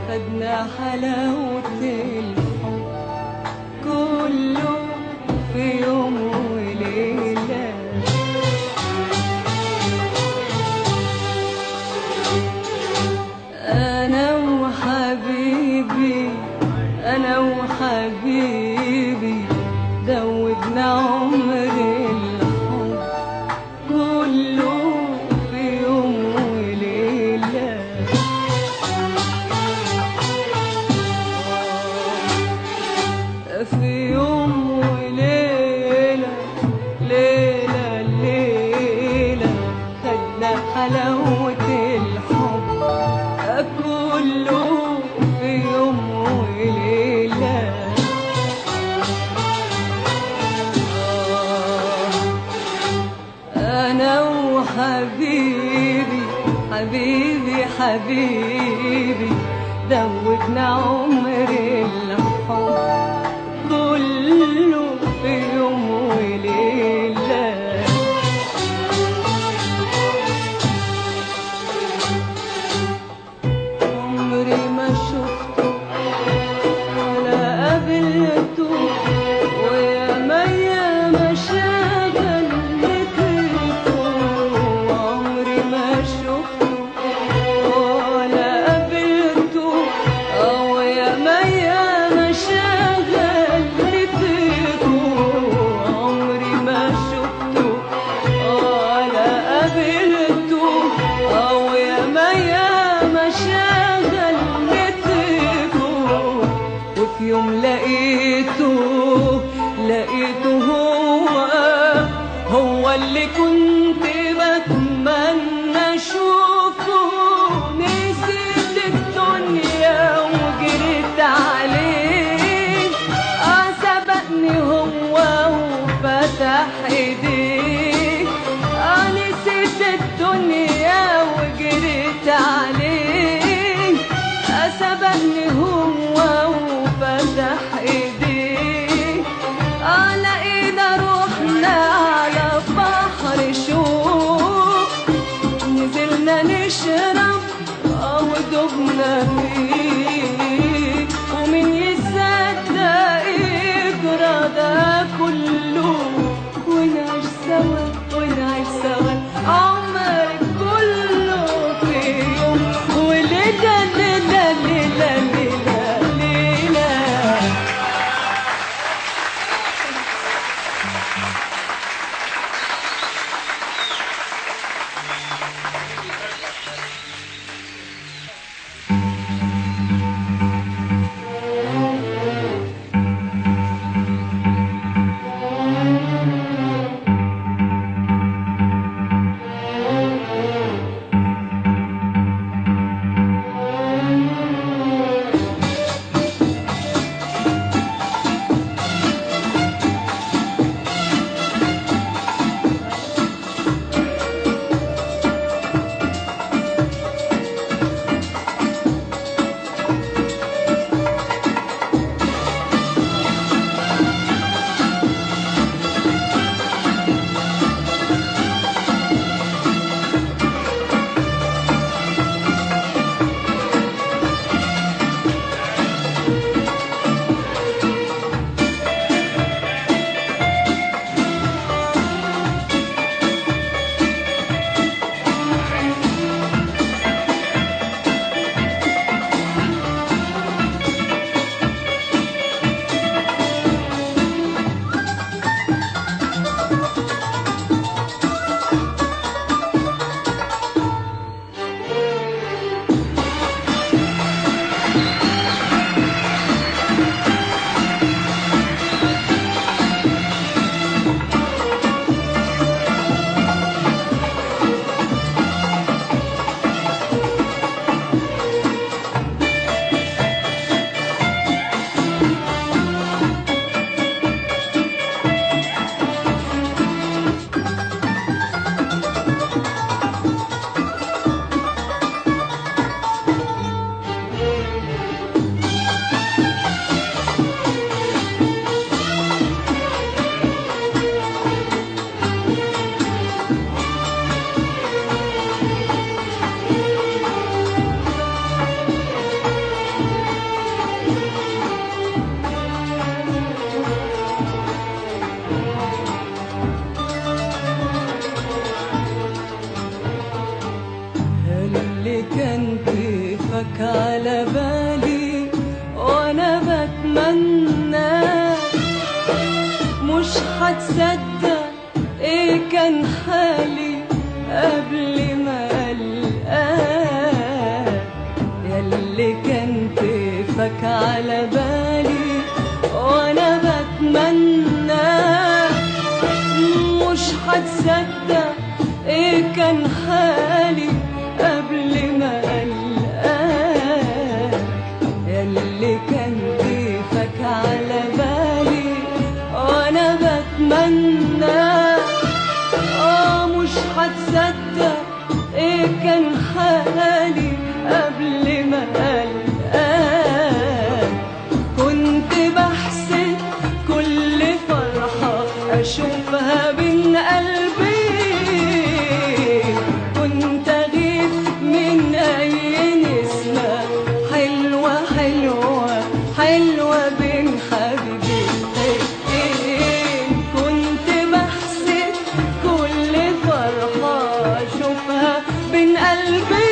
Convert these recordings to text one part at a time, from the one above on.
خدنا حلاوة الحب كله في يوم وليلة أنا وحبيبي أنا وحبيبي دوبنا عمر الحب كله في يوم وليلة في يوم وليلة ليلة ليلة خدنا حلاوة الحب كله في يوم وليلة أنا وحبيبي حبيبي حبيبي دوبنا عمر الحب كله في يوم وليلة عمري ما شفته ولا قابلته ويا ما يا ما شغل تليفونه عمري ما شفته ولا قابلته ويا ما هتصدق ايه كان حالي قبل ما القاك ياللي كان طيفك على بالي وانا بتمنى مش هتصدق ايه كان حالي قبل ما القاك ياللي كان كيفك على بالي وانا بتمنى اه مش هتصدق ايه كان حالي قبل ما القاك كنت بحسد كل فرحة أشوفها بين قلبي كنت أغيب من أي نسمة حلوة حلوة حلوة بين حبيبتين كنت بحسد كل فرحة أشوفها بين قلبي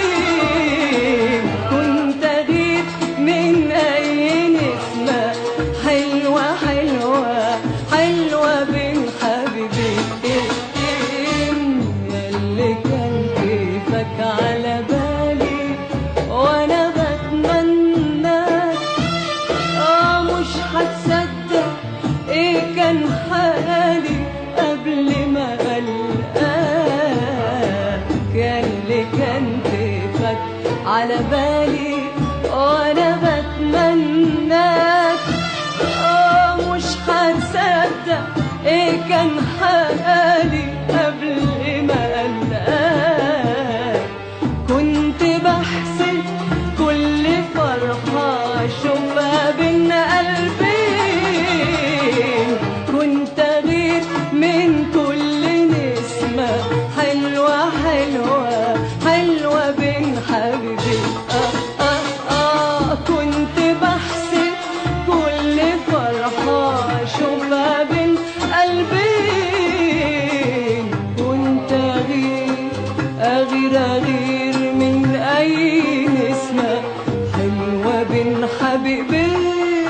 كنت أغيب من أي نسمة حلوة حلوة حلوة بين حبيبتين ياللي كان كيفك على بالي وأنا بتمناك اه مش هتصدق ايه كان حالي قبل ما القاك ياللي كان كيفك على بالي وانا بتمناك اه مش هتصدق ايه كان حالي قبل ما القاك كنت بحسب كل فرحة أشوفها بين قلبين كنت أغير من كل نسمة حلوة حلوة حلوة بين حبيبي آه آه آه كنت بحسب كل فرحة أشوفها بين قلبين كنت أغير أغير أغير من أي نسمة حلوة بين حبيبين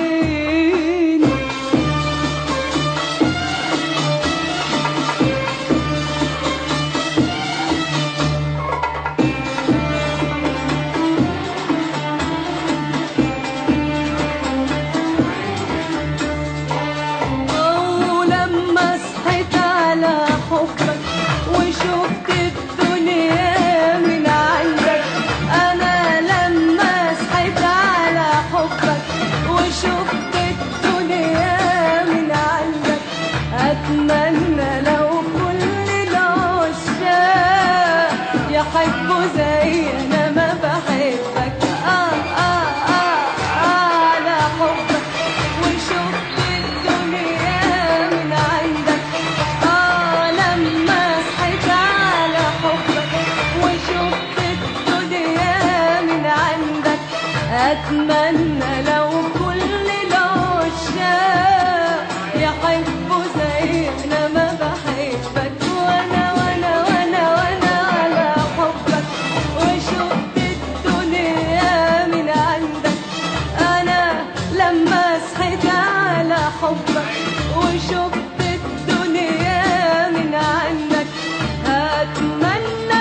ولما صحيت على حبك وشفت الدنيا من عندك انا لما صحيت على حبك وشفت الدنيا من عندك اتمنى لو كل العشاق يحبوا زي انا ما بحبك آه آه آه على حبك وشفت الدنيا من عندك آه لما صحيت على حبك وشفت الدنيا من عندك أتمنى لو كل العشاق يحبوا زي أنا ما بحبك وأنا وأنا وأنا وأنا على حبك وشفت الدنيا من عندك أنا لما صحيت على حبك وشفت الدنيا من عندك أتمنى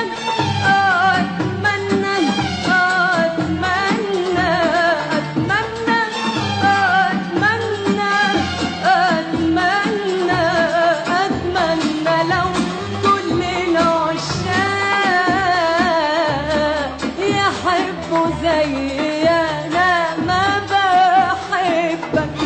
أتمنى أتمنى أتمنى أتمنى أتمنى أتمنى لو كل العشاق يحبوا زي أنا ما بحبك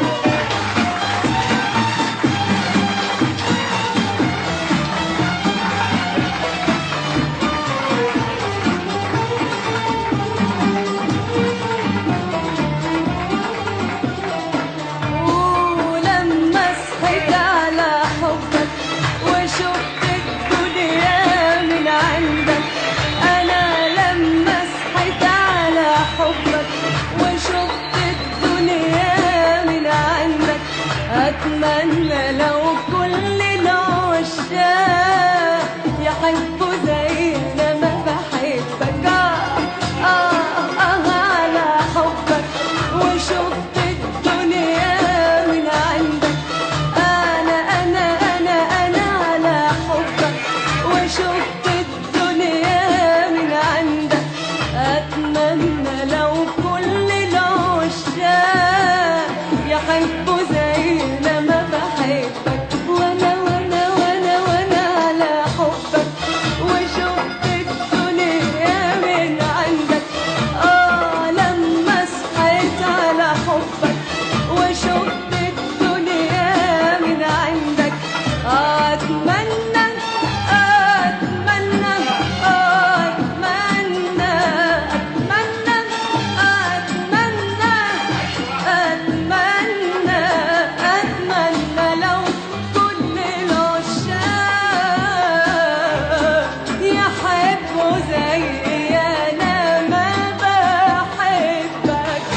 ولما صحيت على حبك وشفت الدنيا من عندك أنا لما صحيت على حبك وشفت الدنيا من عندك أتمنى لو كل العشاق يحبوا زي أنا ما بحبك آه آه آه على حبك وشفت الدنيا من عندك أنا يحبه زي ما بحبك وانا وانا وانا وانا على حبك وشفت الدنيا من عندك اه لما صحيت على حبك وشفت الدنيا من عندك اتمنى اتمنى اتمنى اتمنى اتمنى اتمنى اتمنى لو كل العشاق يحبوا زي انا ما بحبك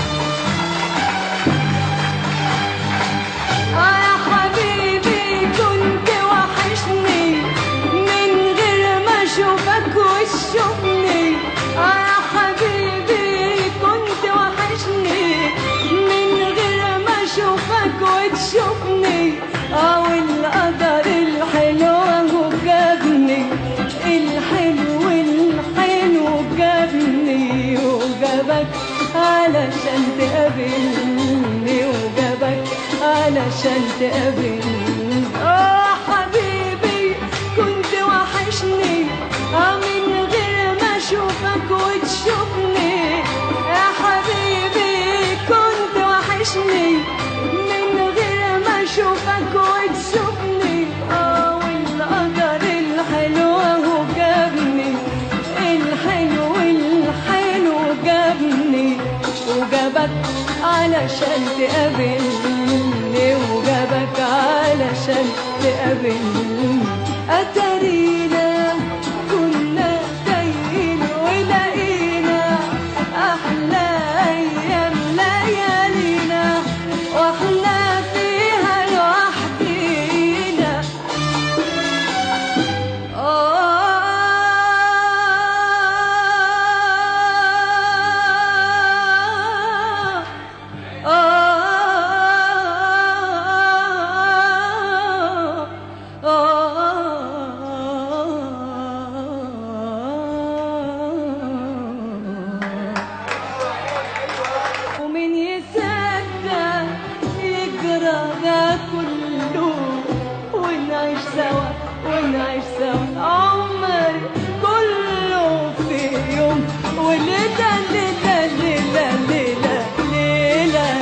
آه يا حبيبي كنت وحشني من غير ما اشوفك وتشوفني آه يا حبيبي كنت وحشني من غير ما اشوفك وتشوفني اه والقدر الحلو اهو جابني الحلو الحلو جابني وجابك علشان تقابلني وجابك علشان تقابلني اه حبيبي كنت وحشني اه من غير ما اشوفك وتشوفني يا حبيبي كنت وحشني من غير ما اشوفك وتشوفني اه والقدر الحلو اهو جابني الحلو الحلو جابني وجابك علشان تقابلني وجابك علشان تقابلني أتارينا كنا تايهين ولقينا أحلى أيام ليالينا وإحنا فيها لوحدينا آه ومن يصدق يجرى ده كله ونعيش سوا ونعيش سوا عمر كله في يوم وليلة ليلة ليلة ليلة ليلة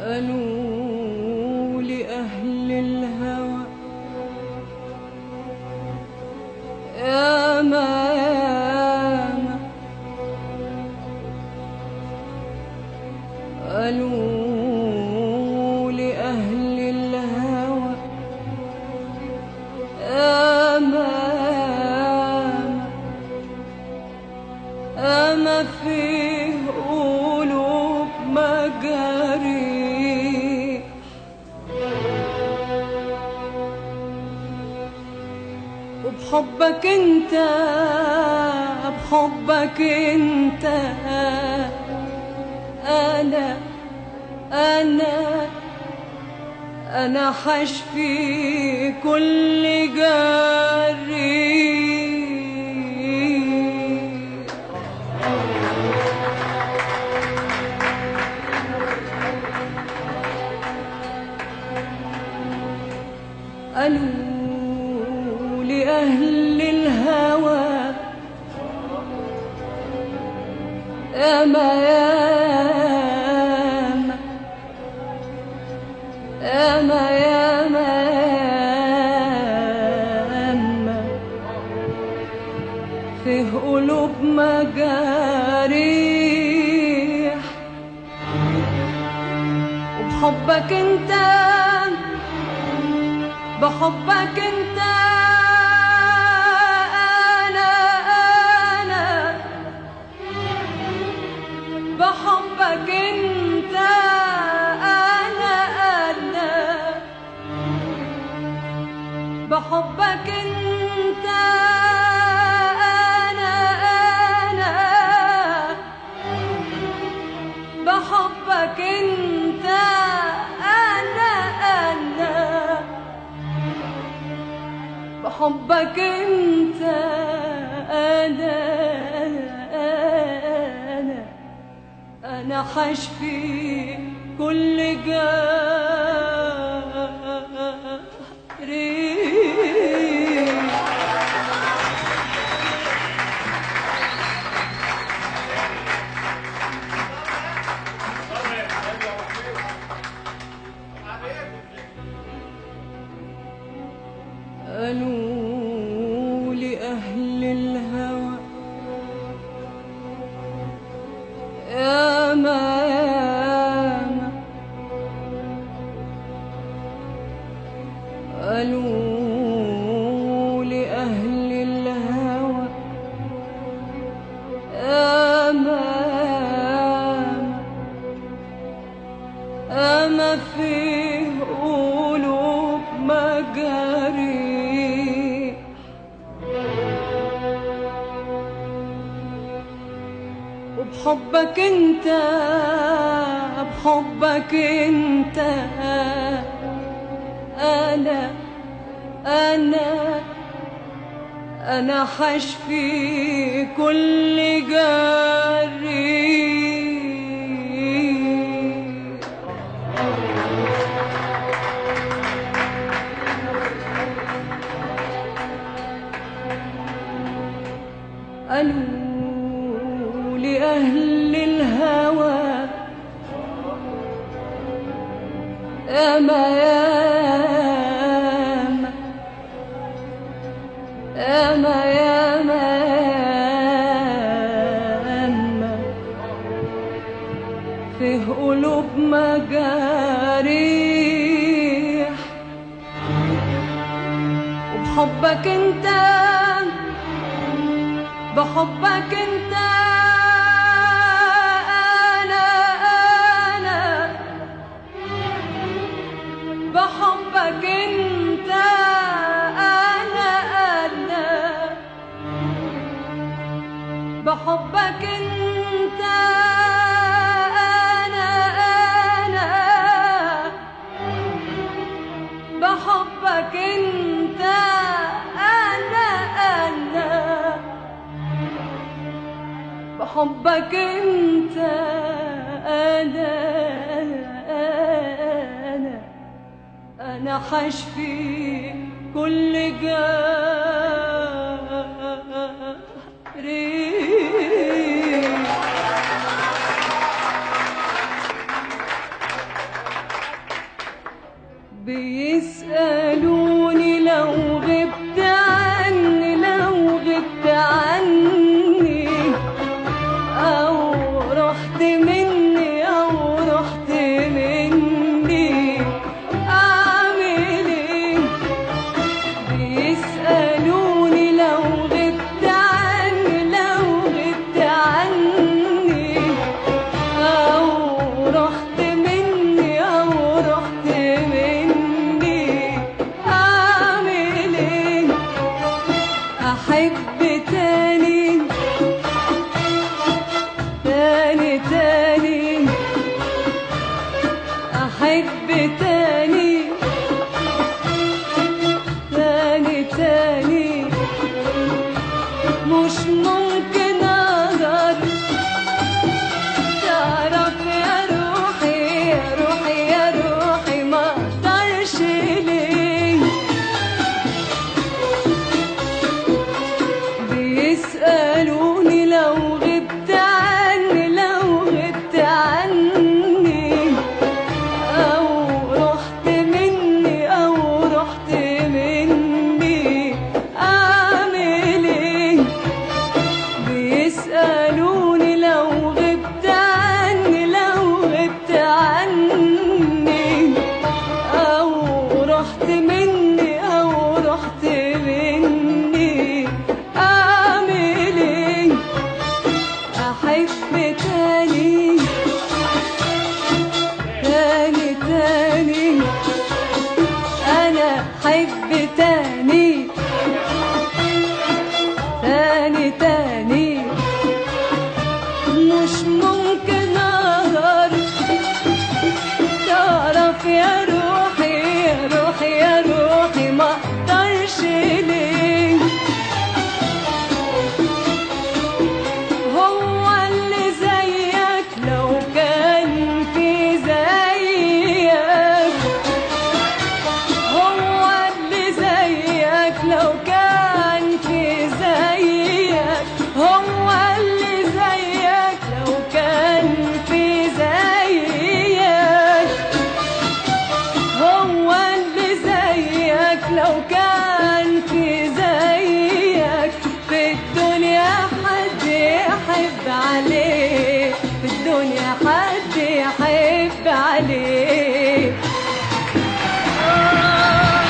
قالوا لأهل الهوى يا ما يا ما قالوا لأهل الهوى يا ما يا ما فيه قلوب مجاريح وبحبك انت بحبك انت انا انا انا حشفي كل جريح قالوا لأهل الهوى يا ما يا ما يا ما يا ما فيه قلوب مجاريح وبحبك انت بحبك انت انا انا بحبك انت انا انا بحبك انت انا انا بحبك انت انا انا بحبك انت انا انا انا حشفي كل جاري قالوا لأهل الهوى يا ما يا ما قالوا لأهل الهوى يا ما يا ما أما فيه قلوب مجاريح وبحبك انت بحبك انت انا انا انا حشفي كل جريح قالوا لأهل الهوى يا ما يا ما يا ما يا ما فيه قلوب مجاريح وبحبك انت بحبك انت انا انا بحبك انت انا انا بحبك انت انا انا بحبك انت انا انا بحبك انت انا انا انا حشفي كل جاري بيسألوني لو غبت عني لو غبت عني أو رحت مني أو رحت مني أعمل إيه بيسألوني لو غبت عني لو غبت عني أو رحت مني أو رحت مني أعمل إيه أحب تاني تاني تاني أحب تاني تاني تاني مش ممكن أقدر تعرف يا روحي يا روحي يا روحي ما أقدرش ليه بيسألوني لو غبت عني لو غبت عني أو رحت مني أو رحت مني أعمل إيه بيسألوني لو غبت عني لو غبت عني أو رحت مني أو رحت مني أعمل إيه أحب تاني تاني تاني أنا أحب تاني تاني تاني مش ممكن أقدر تعرف يا روحي يا روحي يا روحي ما أقدرش ليه هو اللي زيك لو كان في زيك هو اللي زيك لو كان في زيك هو اللي زيك لو كان في زيك هو اللي زيك لو كان في زيك في الدنيا حد يحب عليه في الدنيا حد يحب عليه آه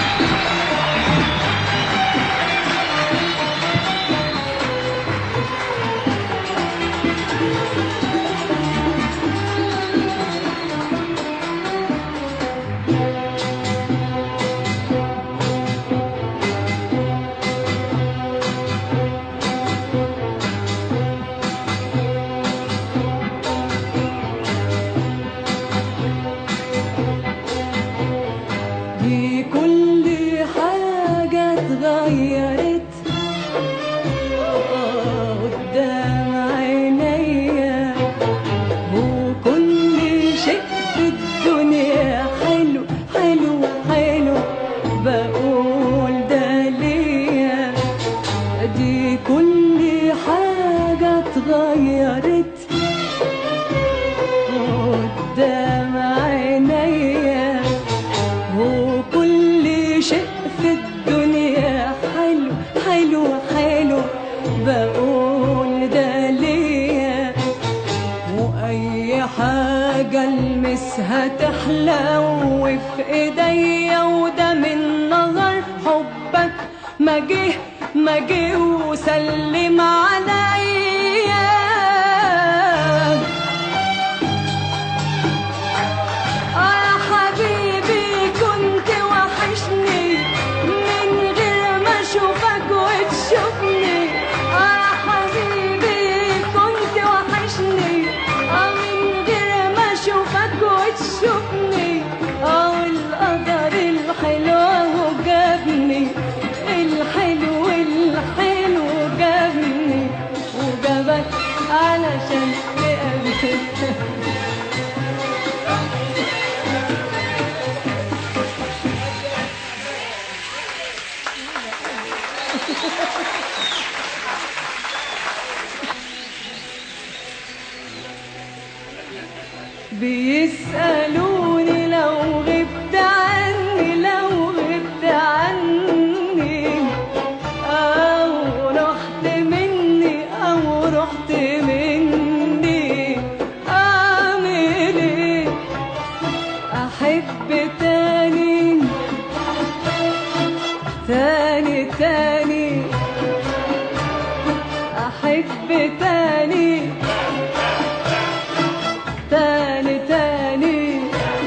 دي كل حاجة اتغيرت آه، قدام عينيا وكل شيء في الدنيا حلو حلو حلو بقول ده ليا دي كل حاجة اتغيرت قدام عينيا وكل شيء في الدنيا حلو حلو حلو بقول ده ليا واي حاجة المسها تحلى وفي ايديا وده من نظر حبك ما جه ما جه وسلم عليا آه يا حبيبي كنت وحشني من غير ما اشوفك وتشوفني آه يا حبيبي كنت وحشني آه من غير ما اشوفك وتشوفني اه القدر الحلو اهو جابني الحلو الحلو جابني أحب تاني تاني تاني أحب تاني تاني تاني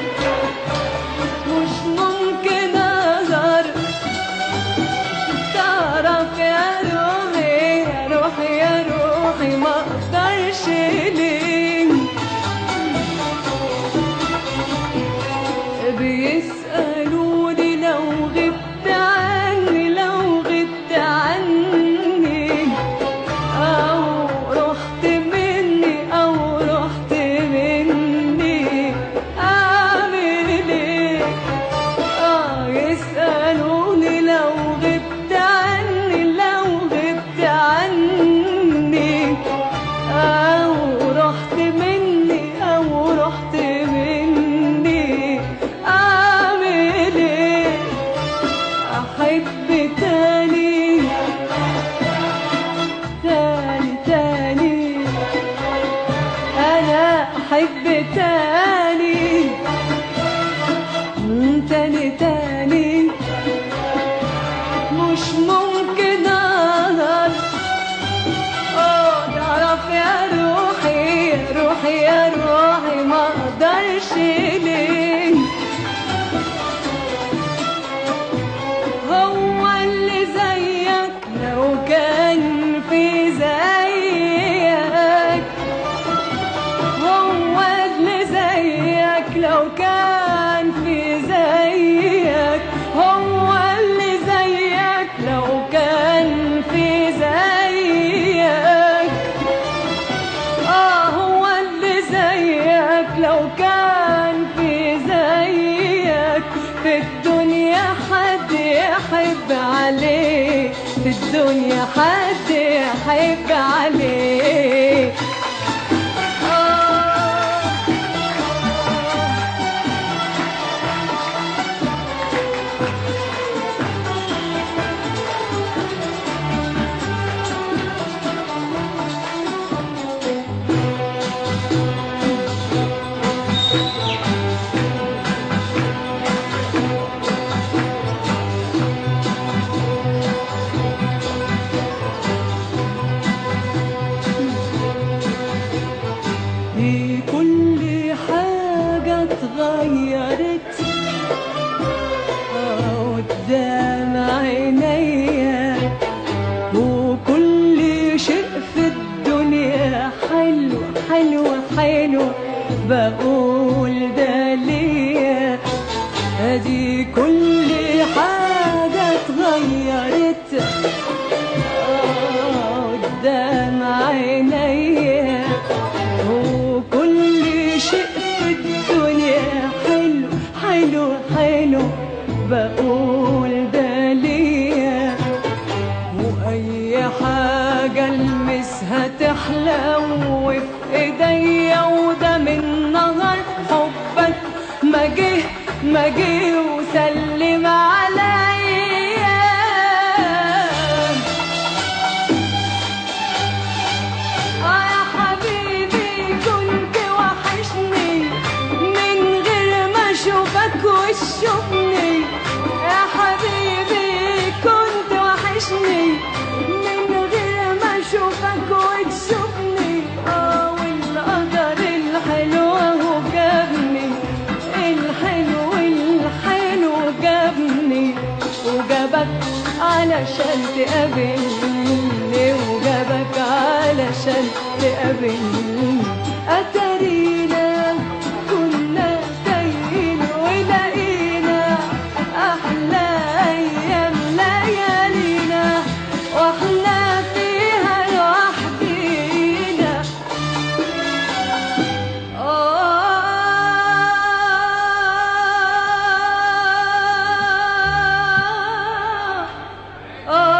مش ممكن أقدر تعرف يا روحي يا روحي يا روحي ما أقدرش ليه بيسألوني لو غبت عني لو غبت عني أو رحت مني أو رحت مني أعمل إيه آه يسألوني لو غبت عني لو غبت عني أو رحت مني أو رحت مني أعمل إيه أحب تاني تاني تاني أنا أحب تاني مم، تاني تاني مش ممكن أقدر أوه تعرف يا روحي يا روحي يا روحي ما أقدرش ليه هو اللي زيك لو كان في زيك هو اللي زيك لو كان في زيك هو اللي زيك لو كان في زيك آه هو اللي زيك لو كان في زيك في الدنيا حد يحب عليه في الدنيا حد يحب عليه آه في كل حاجة اتغيرت آه، قدام عينيا وكل شيء في الدنيا حلو حلو حلو بقول ده ليا ادي كل حاجة اتغيرت آه، قدام عينيا وكل شيء في الدنيا حلو حلو حلو بقول ده ليا واي حاجة المسها تحلو في ايديا وده من نهر حبك ما جه ما جه وسلم عليا آه يا حبيبي كنت وحشني من غير ما اشوفك وتشوفني يا حبيبي كنت وحشني من غير ما اشوفك وتشوفني اه والقدر الحلو اهو جابني الحلو الحلو جابني وجابك علشان تقابلني وجابك علشان تقابلني أتارينا كنا تايهين ولقينا أحلى أيام ليالينا وإحنا فيها لوحدينا آه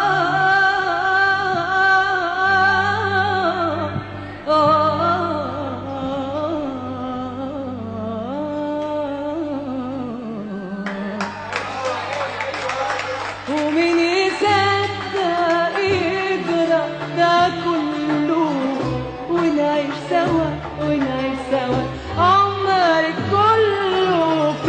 ومين يصدق يجرى ده كله ونعيش سوا ونعيش سوا عمرك كله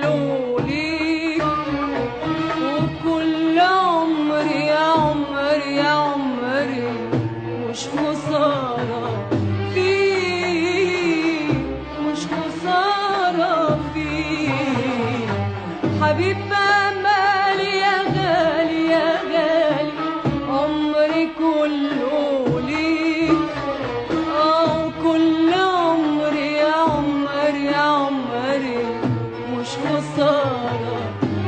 كله ليك وكل عمري يا عمري يا عمري مش خسارة فيك مش خسارة فيك حبيب أمالي يا غالي يا غالي عمري كله ليك آه كل عمري يا عمري يا عمري مش خسارة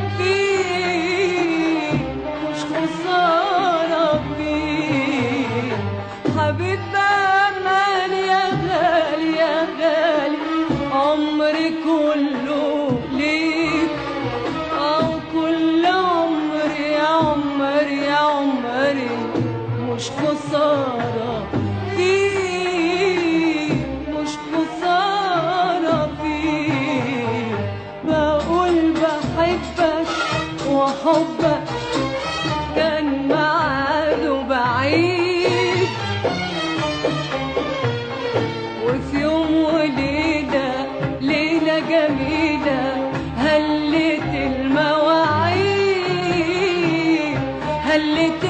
فيك مش خسارة فيك حبيب أمالي يا غالي يا غالي عمري كله ليك أو كل عمري يا عمري يا عمري مش خسارة فيك مش خسارة فيك بقول بحبك وحبك كان معاده بعيد وفي يوم وليلة ليلة جميلة هلت المواعيد هلت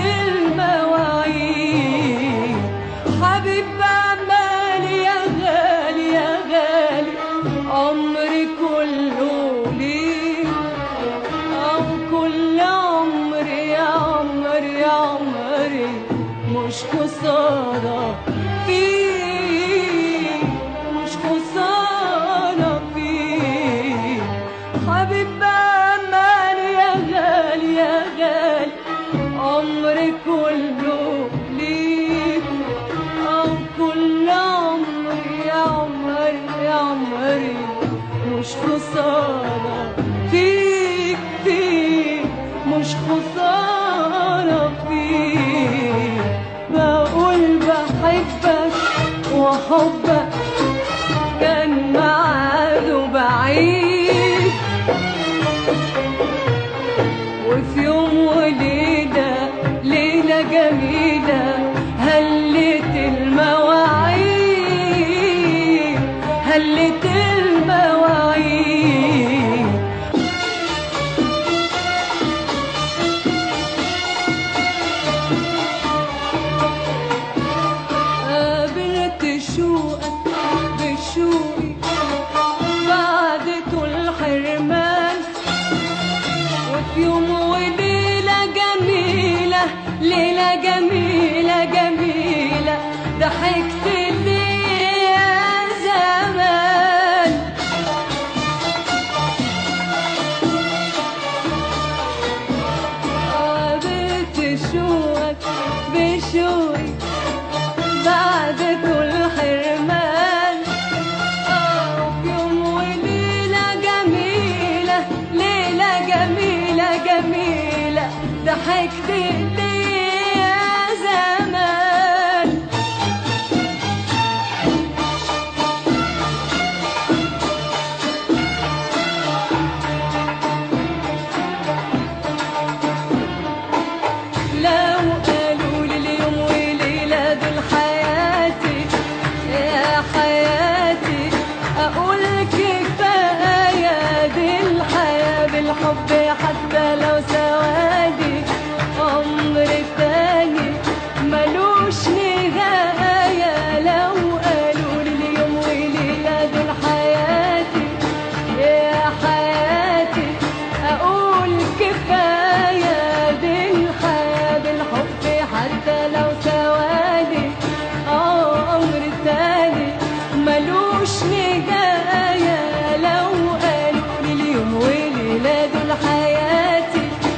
المواعيد حبيب أمالي يا غالي يا غالي عمري كله ليك أو كل عمري يا عمري يا عمري مش خسارة فيك مش خسارة فيك حبيب أماني يا غالي يا غالي عمري كله ليك أو كل عمري يا عمري يا عمري مش خسارة فيك فيك مش خسارة فيك بقول بحبك وحبك كان معاده بعيد وفي يوم وليلة ليلة جميلة هلت المواعيد هلت المواعيد قابلت شوقك بشوقي بعد طول حرمان وفي يوم وليلة جميلة ليلة جميلة جميلة ضحكت لي يا زمان قابلت شوقك بشوقي بعد طول حرمان آه، في يوم وليلة جميلة ليلة جميلة جميلة ضحكت لي يا زمان لو قالوا لي اليوم وليلة دول حياتي يا حياتي أقول كفاية دي الحياة بالحب حتى لو سوادي عمر تاني ملوش نهاية لو قالوا لي اليوم وليلة دول حياتي يا حياتي أقول كفاية دي الحياة بالحب حتى لو سوادي اه أمر تاني ملوش نهاية لو قالوا لي اليوم وليلة دول حياتي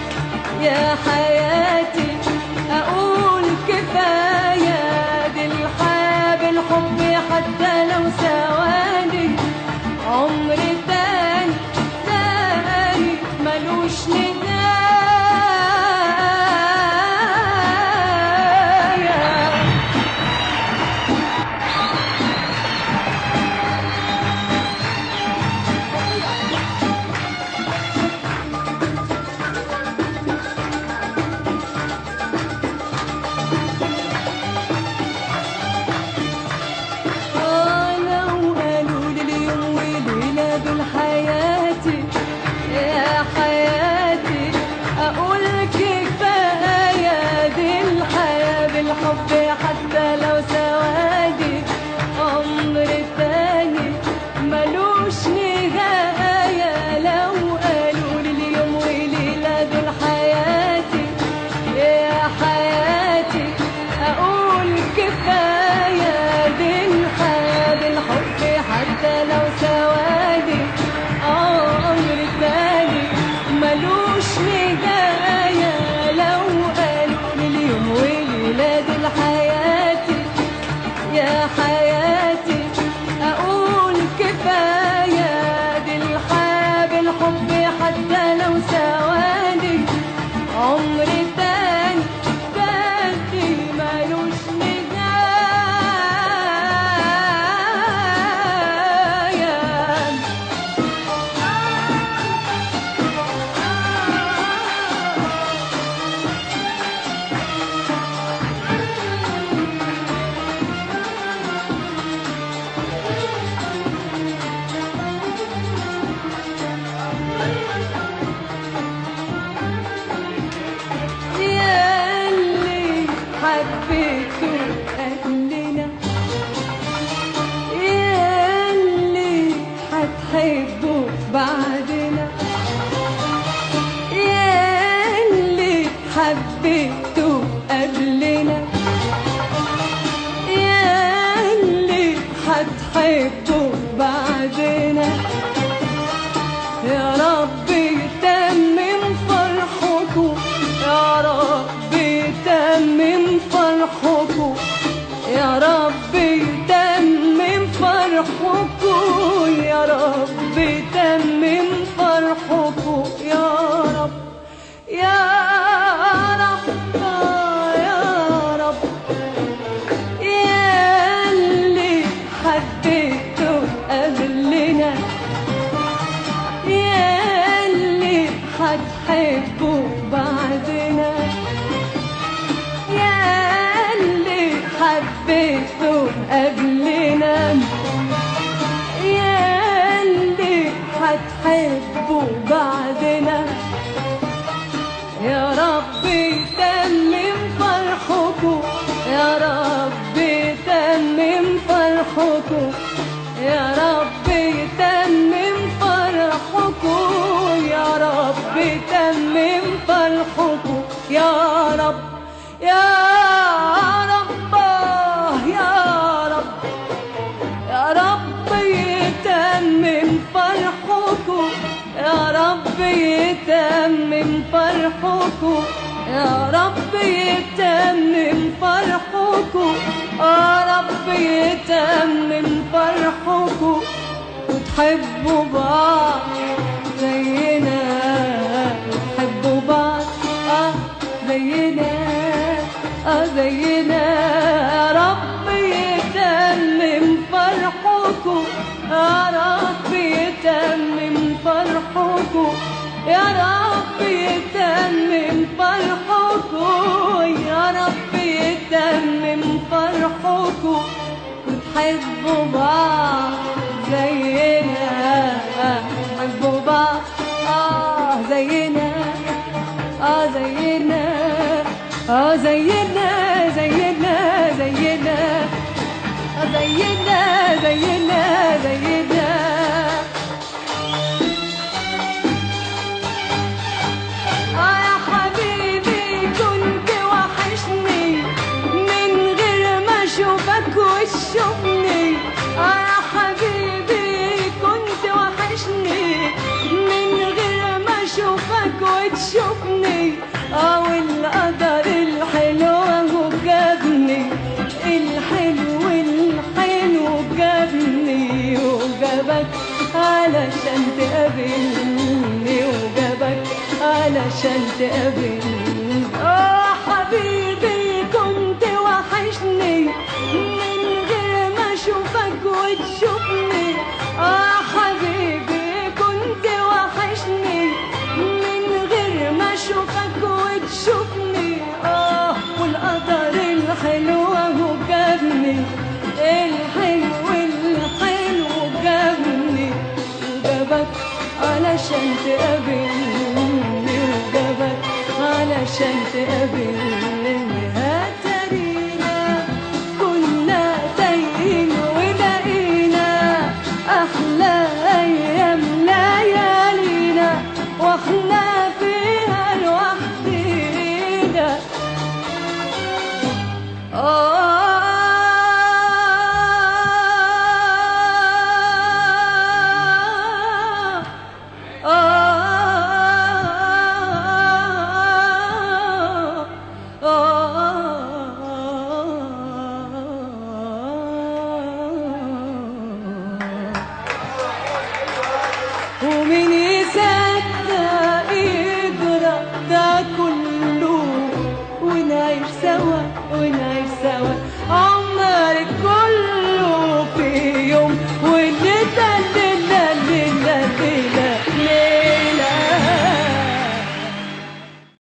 رب يتمم فرحكم يا رب يتمم فرحكم يا رب يتمم فرحكم يا رب يتمم فرحكم يا رب يا رب يا رب يا اللي حددته قبلنا يا اللي هتحبه بعدنا يا اللي حبيته قبلنا يا اللي هتحبه بعدنا يا رب تمم فرحكم يا رب تمم فرحكم يا رب تمم فرحكم يا رب تمم فرحكم يا رب يا رب يا رب يا رب يتمم فرحكم يا رب يتمم فرحكم يا رب يتمم فرحكم يا رب يتمم فرحكم وتحبوا بعض زينا تحبوا بعض اه زينا اه زينا يا رب يتمم فرحكم يا رب يتمم فرحكم يا رب يتمم فرحكم يا رب يتمم فرحكم وتحبوا بعض زينا تحبوا بعض اه زينا اه زينا اه زينا زينا زينا آه زينا زينا زينا آه يا حبيبي كنت وحشني من غير ما اشوفك وتشوفني آه يا حبيبي كنت وحشني من غير ما اشوفك وتشوفني اه والقدر الحلو اهو جابني الحلو الحلو جابني وجابك علشان تقابلني وجابك علشان تقابلني اه حبيبي كنت وحشني من غير ما اشوفك وتشوفني اه حبيبي كنت وحشني من غير ما اشوفك وتشوفني اه والقدر الحلو اهو جابني الحلو الحلو جابني وجابك علشان تقابلني وجابك علشان تقابلني هترينا كنا تايهين ولقينا احلى ايام ليالينا واحنا فيها لوحدينا آه ومين يصدق يجرى ده كله ونعيش سوا ونعيش